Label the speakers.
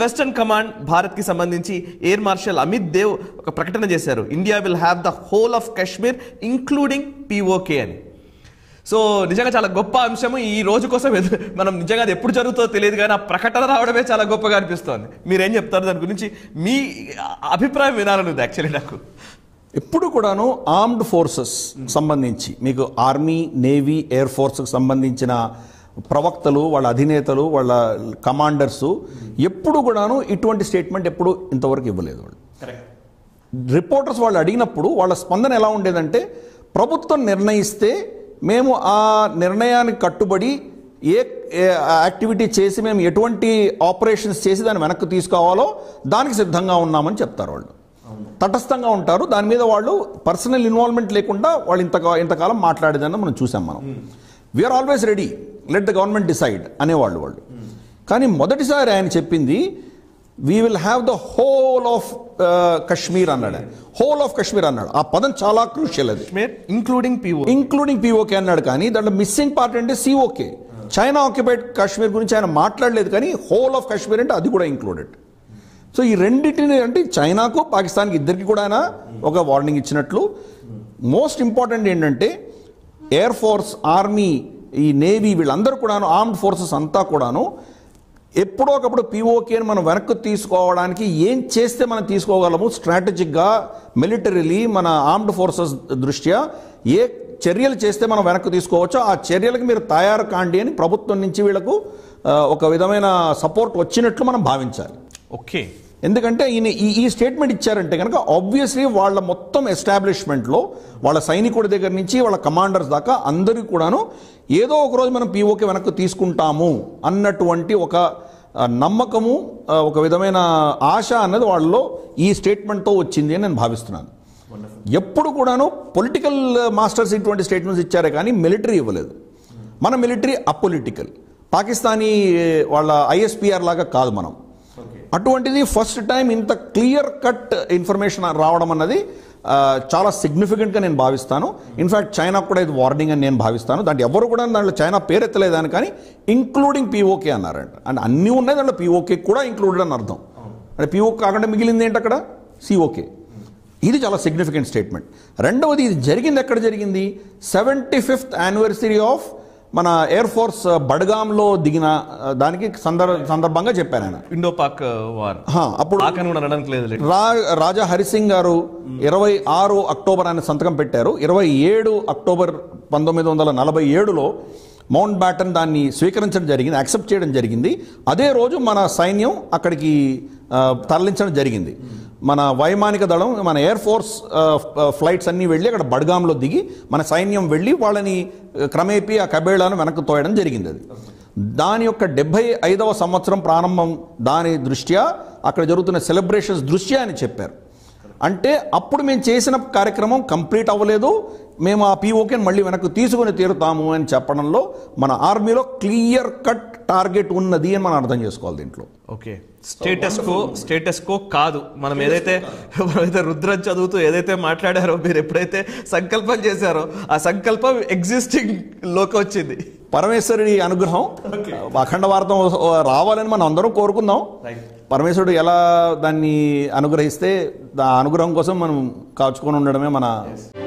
Speaker 1: western command Bharat కి సంబంధించి air marshal Amit Dev ఒక ప్రకటన చేశారు India will have the whole of Kashmir including PoK అని సో నిజంగా చాలా గొప్ప అంశము ఈ రోజు కోసం ఎదు- మనం నిజంగా అది ఎప్పుడు జరుగుతుందో తెలియదు కానీ ఆ ప్రకటన రావడమే చాలా గొప్పగా అనిపిస్తోంది మీరేం చెప్తారు దాని గురించి మీ అభిప్రాయం వినాలని ఉంది యాక్చువల్లీ నాకు
Speaker 2: ఎప్పుడు కూడాను ఆర్మ్డ్ ఫోర్సెస్ సంబంధించి మీకు ఆర్మీ నేవీ ఎయిర్ ఫోర్స్కి సంబంధించిన ప్రవక్తలు వాళ్ళ అధినేతలు వాళ్ళ కమాండర్స్ ఎప్పుడు కూడాను ఇటువంటి స్టేట్మెంట్ ఎప్పుడు ఇంతవరకు ఇవ్వలేదు వాళ్ళు రిపోర్టర్స్ వాళ్ళు అడిగినప్పుడు వాళ్ళ స్పందన ఎలా ఉండేదంటే ప్రభుత్వం నిర్ణయిస్తే మేము ఆ నిర్ణయానికి కట్టుబడి ఏ ఏ యాక్టివిటీ చేసి మేము ఎటువంటి ఆపరేషన్స్ చేసి దాన్ని వెనక్కి తీసుకోవాలో దానికి సిద్ధంగా ఉన్నామని చెప్తారు వాళ్ళు తటస్థంగా ఉంటారు దాని మీద వాళ్ళు పర్సనల్ ఇన్వాల్వ్మెంట్ లేకుండా వాళ్ళు ఇంత ఇంతకాలం మాట్లాడేదని మనం చూసాం మనం we're always ready let the government decide అనేవాళ్ళు వాళ్ళు కానీ మొదటిసారి ఆయన చెప్పింది we will have the whole of Kashmir అన్నాడు హోల్ ఆఫ్ కశ్మీర్ అన్నాడు ఆ పదం చాలా క్రూషియల్ అది
Speaker 1: Kashmir including PO
Speaker 2: including PoK అన్నాడు కానీ దాంట్లో మిస్సింగ్ పార్ట్ అంటే సిఓకే చైనా ఆక్యుపైడ్ కాశ్మీర్ గురించి ఆయన మాట్లాడలేదు కానీ హోల్ ఆఫ్ కాశ్మీర్ అంటే అది కూడా ఇంక్లూడెడ్ సో ఈ రెండింటిని అంటే చైనాకు పాకిస్తాన్కి ఇద్దరికి కూడా ఆయన ఒక వార్నింగ్ ఇచ్చినట్లు మోస్ట్ ఇంపార్టెంట్ ఏంటంటే ఎయిర్ ఫోర్స్ ఆర్మీ ఈ నేవీ వీళ్ళందరూ కూడాను ఆర్మ్డ్ ఫోర్సెస్ అంతా కూడాను ఎప్పుడో ఒకప్పుడు పిఓకేని మనం వెనక్కి తీసుకోవడానికి ఏం చేస్తే మనం తీసుకోగలము స్ట్రాటజిక్గా మిలిటరీలీ మన ఆర్మ్డ్ ఫోర్సెస్ దృష్ట్యా ఏ చర్యలు చేస్తే మనం వెనక్కి తీసుకోవచ్చో ఆ చర్యలకు మీరు తయారు కాండి అని ప్రభుత్వం నుంచి వీళ్ళకు ఆ, ఒక విధమైన సపోర్ట్ వచ్చినట్లు మనం భావించాలి
Speaker 1: ఓకే
Speaker 2: ఎందుకంటే ఈయన ఈ ఈ స్టేట్మెంట్ ఇచ్చారంటే కనుక ఆబ్వియస్లీ వాళ్ళ మొత్తం ఎస్టాబ్లిష్మెంట్లో వాళ్ళ సైనికుడి దగ్గర నుంచి వాళ్ళ కమాండర్స్ దాకా అందరికీ కూడాను ఏదో ఒక రోజు మనం పీఓకే వెనక్కి తీసుకుంటాము అన్నటువంటి ఒక ఆ, నమ్మకము ఆ, ఒక విధమైన ఆశ అన్నది వాళ్ళలో ఈ స్టేట్మెంట్తో వచ్చింది అని నేను భావిస్తున్నాను ఎప్పుడు కూడాను పొలిటికల్ మాస్టర్స్ ఇటువంటి స్టేట్మెంట్స్ ఇచ్చారే కానీ మిలిటరీ ఇవ్వలేదు మన మిలిటరీ అపొలిటికల్ పాకిస్తానీ వాళ్ళ ఐఎస్పిఆర్ లాగా కాదు మనం అటువంటిది ఫస్ట్ టైం ఇంత క్లియర్ కట్ ఇన్ఫర్మేషన్ రావడం అన్నది ఆ, చాలా సిగ్నిఫికెంట్గా నేను భావిస్తాను ఇన్ఫాక్ట్ చైనా కూడా ఇది వార్నింగ్ అని నేను భావిస్తాను దాంట్లో ఎవరు కూడా దాంట్లో చైనా పేరు ఎత్తలేదని కానీ ఇంక్లూడింగ్ పీఓకే అన్నారంట అంటే అన్నీ ఉన్నాయి దాంట్లో పీఓకే కూడా ఇంక్లూడెడ్ అని అర్థం అంటే పీఓకే కాకుండా మిగిలింది ఏంటి అక్కడ సిఓకే ఇది చాలా సిగ్నిఫికెంట్ స్టేట్మెంట్ రెండవది ఇది జరిగింది ఎక్కడ జరిగింది సెవెంటీ ఫిఫ్త్ యానివర్సరీ ఆఫ్ మన ఎయిర్ ఫోర్స్ బడ్గాంలో దిగిన ఆ, దానికి సందర్భ సందర్భంగా చెప్పారు ఆయన
Speaker 1: ఇండో పాక్ వార్
Speaker 2: హా, అప్పుడు
Speaker 1: పాక్ అని కూడా అనడానికి లేదు
Speaker 2: రా రాజా హరిసింగ్ గారు ఇరవై ఆరు అక్టోబర్ ఆయన సంతకం పెట్టారు ఇరవై ఏడు అక్టోబర్ పంతొమ్మిది వందల నలభై ఏడులో మౌంట్ బ్యాటన్ దాన్ని స్వీకరించడం జరిగింది యాక్సెప్ట్ చేయడం జరిగింది అదే రోజు మన సైన్యం అక్కడికి ఆ, తరలించడం జరిగింది మన వైమానిక దళం మన ఎయిర్ ఫోర్స్ ఆ, ఆ, ఫ్లైట్స్ అన్నీ వెళ్ళి అక్కడ బడ్గాంలో దిగి మన సైన్యం వెళ్ళి వాళ్ళని ఆ, క్రమేపీ ఆ కబేళాను వెనక్కి తోయడం జరిగింది అది దాని యొక్క డెబ్బై ఐదవ సంవత్సరం ప్రారంభం దాని దృష్ట్యా అక్కడ జరుగుతున్న సెలబ్రేషన్స్ దృష్ట్యా అని చెప్పారు అంటే అప్పుడు మేము చేసిన కార్యక్రమం కంప్లీట్ అవ్వలేదు మేము ఆ పీఓకేని మళ్ళీ వెనక్కి తీసుకుని తీరుతాము అని చెప్పడంలో మన ఆర్మీలో క్లియర్ కట్ టార్గెట్ ఉన్నది అని మనం అర్థం చేసుకోవాలి దీంట్లో
Speaker 1: okay status quo status quo కాదు మనం ఏదైతే మనమైతే రుద్రం చదువుతూ ఏదైతే మాట్లాడారో మీరు ఎప్పుడైతే సంకల్పం చేశారో ఆ సంకల్పం ఎగ్జిస్టింగ్ లోకి వచ్చింది
Speaker 2: పరమేశ్వరుడి అనుగ్రహం అఖండ భారతం రావాలని మనం అందరం కోరుకుందాం పరమేశ్వరుడు ఎలా దాన్ని అనుగ్రహిస్తే ఆ అనుగ్రహం కోసం మనం కాచుకొని ఉండడమే మన